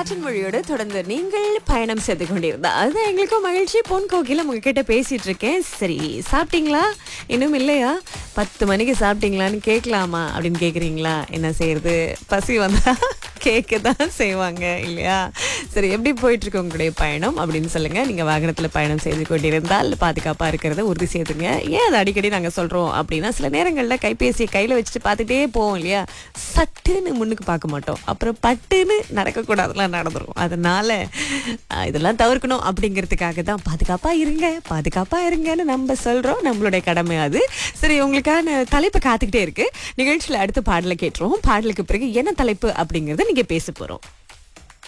காற்றின் மொழியோடு தொடர்ந்து நீங்கள் பயணம் செய்து கொண்டிருந்தா அது எங்களுக்கும் மகிழ்ச்சி பொன் கோகில உங்ககிட்ட பேசிட்டு இருக்கேன் சரி சாப்பிட்டீங்களா இன்னும் இல்லையா பத்து மணிக்கு சாப்பிட்டீங்களான்னு கேட்கலாமா அப்படின்னு கேக்குறீங்களா என்ன செய்யறது பசி வந்தா கேட்க தான் செய்வாங்க இல்லையா சரி எப்படி போயிட்டு இருக்கு உங்களுடைய பயணம் அப்படின்னு சொல்லுங்க நீங்க வாகனத்துல பயணம் செய்து கொண்டிருந்தால் பாதுகாப்பா இருக்கிறத உறுதி செய்துங்க ஏன் அதை அடிக்கடி நாங்க சொல்றோம் அப்படின்னா சில நேரங்கள்ல கைபேசியை கையில வச்சுட்டு பார்த்துட்டே போவோம் இல்லையா சட்டுன்னு முன்னுக்கு பார்க்க மாட்டோம் அப்புறம் பட்டுன்னு நடக்கக்கூடாதுலாம் நடந்துரும் அதனால அஹ், இதெல்லாம் தவிர்க்கணும் அப்படிங்கிறதுக்காக தான் பாதுகாப்பா இருங்க பாதுகாப்பா இருங்கன்னு நம்ம சொல்றோம் நம்மளுடைய கடமை அது சரி உங்களுக்கான தலைப்பு காத்துக்கிட்டே இருக்கு நிகழ்ச்சியில அடுத்த பாடலை கேட்டுருவோம் பாடலுக்கு பிறகு என்ன தலைப்பு அப்படிங்கறத நீங்க பேச போறோம்